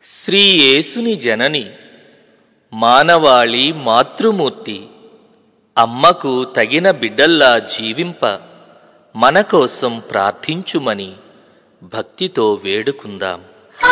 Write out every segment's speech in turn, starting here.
శ్రీ యేసుని జనని మానవాళి మాతృమూర్తి అమ్మకు తగిన బిడ్డల్లా జీవింప మన కోసం ప్రార్థించుమని భక్తితో వేడుకుందాం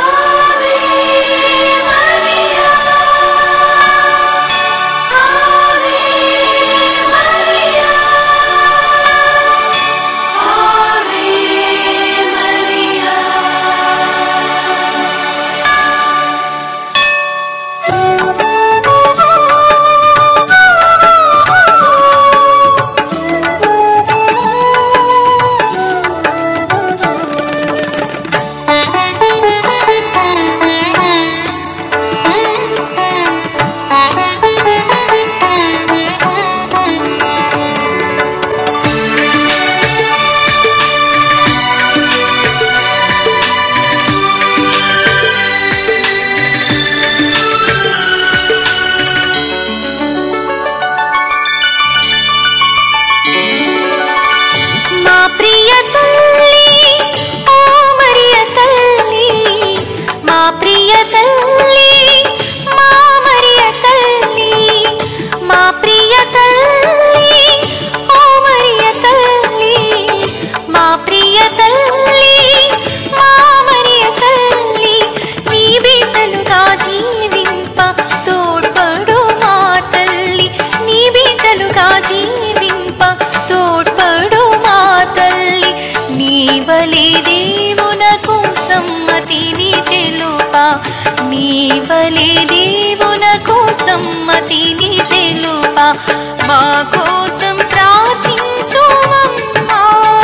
మా ప్రియ తల్లి ఓ మరియ తల్లి మా ప్రియ తల్లి మా మరియ తల్లి మా ప్రియ తల్లి ఓ మరియ తల్లి మా ప్రియ తల్లి మా మరియ తల్లి నీ బిడ్డలుగా జీవింప తోడ్పడు మా తల్లి నీ బిడ్డలుగా జీవింప తోడ్పడు మా తల్లి నీ బలి దేవునకు సమ్మతిని తెలుప నీ బలి దేవునకు సమ్మతిని తెలుప మా కోసం ప్రార్థించుమమ్మా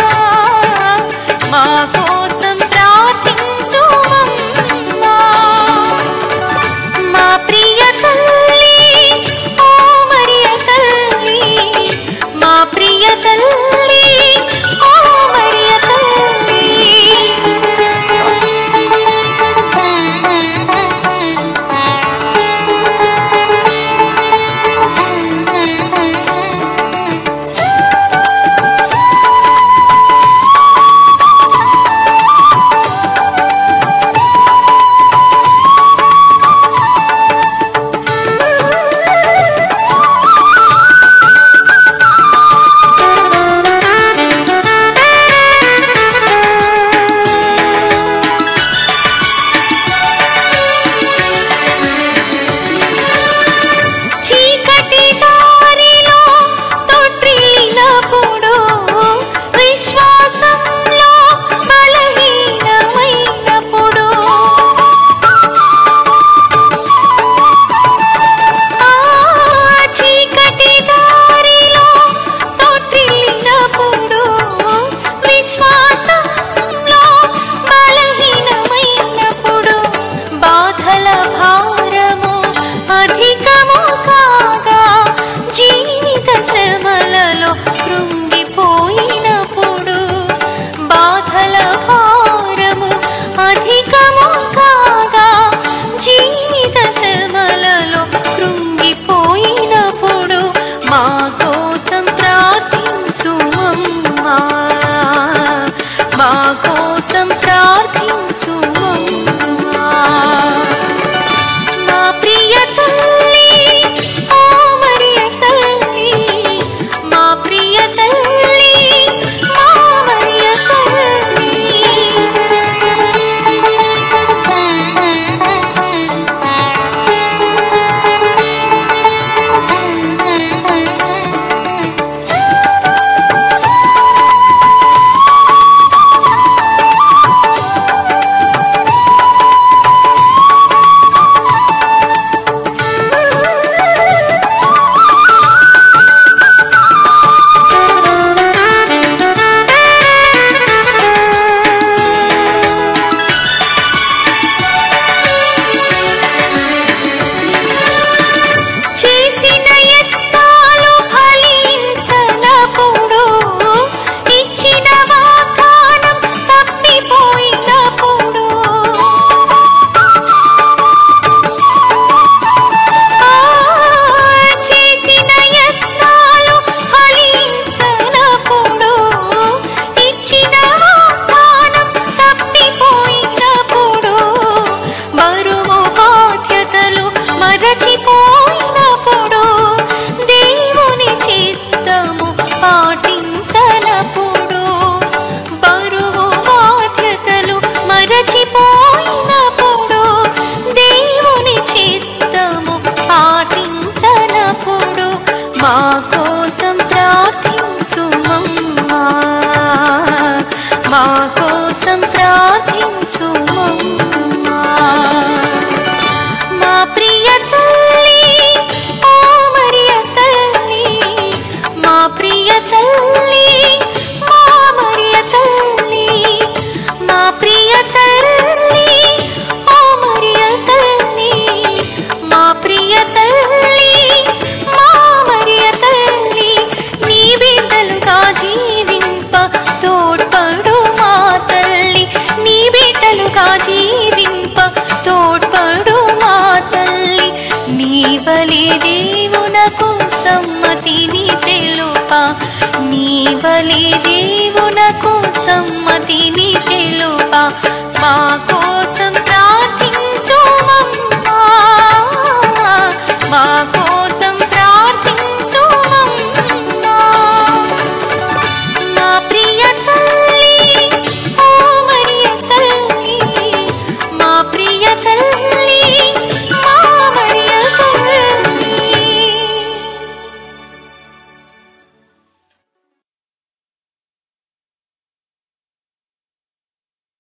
మా కోసం ప్రార్థించుమమ్మా మా ప్రియ తల్లి ఓ మరియ తల్లి మా ప్రియ తల్లి ఓ మరియ తల్లి దీవించుమమ్మా మా ప్రియ తల్లి ఓ మరియ తల్లి మా ప్రియ తల్లి మా మరియ తల్లి మా ప్రియ తల్లి ఓ మరియ తల్లి మా ప్రియ తల్లి మా మరియ తల్లి నీ బిడ్డలుగా జీవింప తోడ్పడు మా తల్లి నీ బిడ్డలుగా జీవింప తోడ్పడు మా తల్లి నీ బలి దేవునకు సమ్మతిని తెలుప నీ బలి దేవునకు సమ్మతిని తెలుప మాకు